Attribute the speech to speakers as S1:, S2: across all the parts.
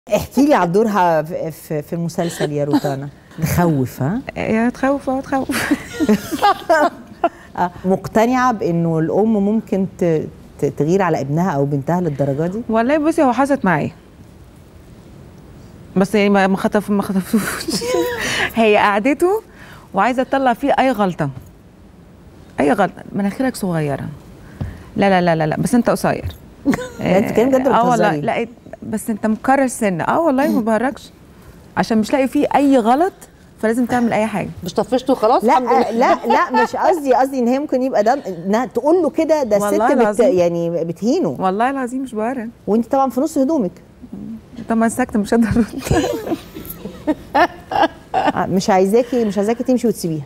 S1: احكي لي عن دورها في- في في المسلسل يا روتانا تخوف ها
S2: يا تخوف اه تخوف
S1: آه، مقتنعه بانه الام ممكن ت- ت- تغير على ابنها او بنتها للدرجه دي
S2: والله بصي هو حصلت معايا بس يعني ما ما خطف ما خطفتوش هي قعدته وعايزه تطلع فيه اي غلطه اي غلطه مناخيرك صغيره لا لا لا لا, لا. بس انت قصير
S1: لا، انت كده بجد
S2: اه والله
S1: بتهزري.
S2: لا بس انت مكرر سنه اه والله ما بهرجش عشان مش لاقي فيه اي غلط فلازم تعمل اي حاجه
S3: مش طفشته خلاص
S1: لا
S3: الحمد لله.
S1: لا لا مش قصدي قصدي ان هي ممكن يبقى ده انها تقول له كده ده الست
S2: والله
S1: بت
S2: العظيم.
S1: يعني بتهينه
S2: والله العظيم مش بهرج
S1: وانت طبعا في نص هدومك
S2: طب ما ساكته مش قادره أرد.
S1: آه، مش عايزاكي مش عايزاكي تمشي وتسيبيها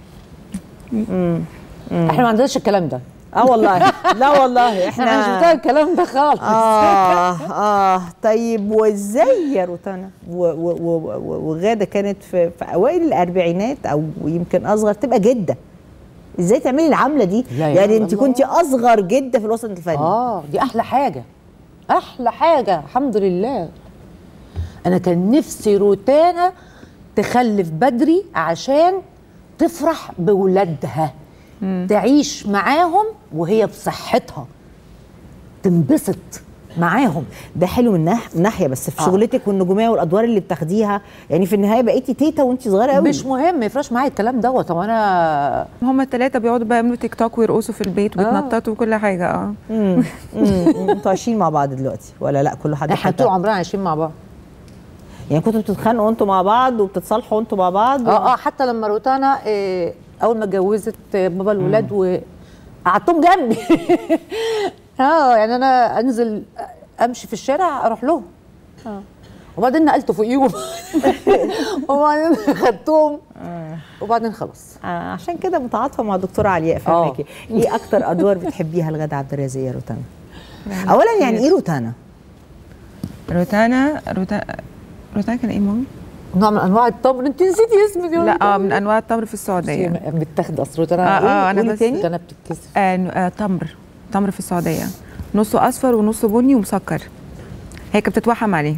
S3: احنا ما عندناش الكلام ده
S1: اه والله لا والله
S3: احنا مش
S1: احنا
S3: بتاع الكلام ده خالص
S1: اه اه طيب وازاي يا روتانا و- و- و- و- وغاده كانت في, في اوائل الاربعينات او يمكن اصغر تبقى جده ازاي تعملي العمله دي
S3: لا يا
S1: يعني
S3: الله.
S1: انت كنت اصغر جده في الوسط الفني
S3: اه دي احلى حاجه احلى حاجه الحمد لله انا كان نفسي روتانا تخلف بدري عشان تفرح بولادها تعيش معاهم وهي بصحتها تنبسط معاهم
S1: ده حلو من ناح- من ناحيه بس في
S3: آه.
S1: شغلتك والنجوميه والادوار اللي بتاخديها يعني في النهايه بقيتي تيتا وانت صغيره قوي
S3: مش مهم ما يفرقش معايا الكلام دوت طب انا
S2: هما الثلاثه بيقعدوا بقى يعملوا تيك توك ويرقصوا في البيت ويتنططوا وكل حاجه اه
S1: امم أمم، انتوا عايشين مع بعض دلوقتي ولا لا كل حد في
S3: احنا
S1: حتة؟
S3: طول عمرنا عايشين مع بعض
S1: يعني كنتوا بتتخانقوا انتوا مع بعض وبتتصالحوا انتوا مع بعض
S3: اه اه حتى لما روتانا آه، اول ما اتجوزت آه، بابا الولاد وقعدتهم جنبي اه يعني انا انزل امشي في الشارع اروح لهم وبعدين نقلت فوقيهم وبعدين خدتهم وبعدين خلاص
S1: آه عشان كده متعاطفه مع دكتوره علياء فهماكي ايه اكتر ادوار بتحبيها لغاده عبد الرازق يا روتانا اولا يعني ايه روتانا
S2: روتانا روتانا روتانا كان ايه مامي؟
S3: نوع من انواع التمر انت نسيتي اسمي دي
S2: لا اه من انواع التمر في السعوديه
S3: بتاخد اصل روتانا
S2: اه اه انا
S1: قولي
S2: بس
S1: تاني.
S3: انا بتتكسف
S2: آه ن- آه تمر تمر في السعوديه نصه اصفر ونصه بني ومسكر هي كانت بتتوحم عليه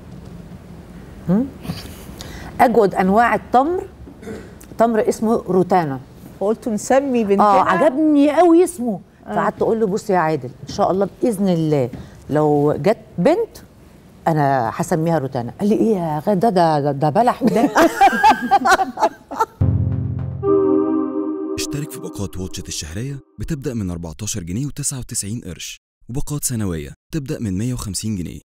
S3: اجود انواع التمر تمر اسمه روتانا
S1: فقلت نسمي بنتنا
S3: اه عجبني قوي اسمه فقعدت اقول له بص يا عادل ان شاء الله باذن الله لو جت بنت انا هسميها روتانا قال لي ايه يا غدا ده ده, ده بلح ده
S4: اشترك في باقات واتشت الشهرية بتبدأ من 14 جنيه و99 قرش وباقات سنوية تبدأ من 150 جنيه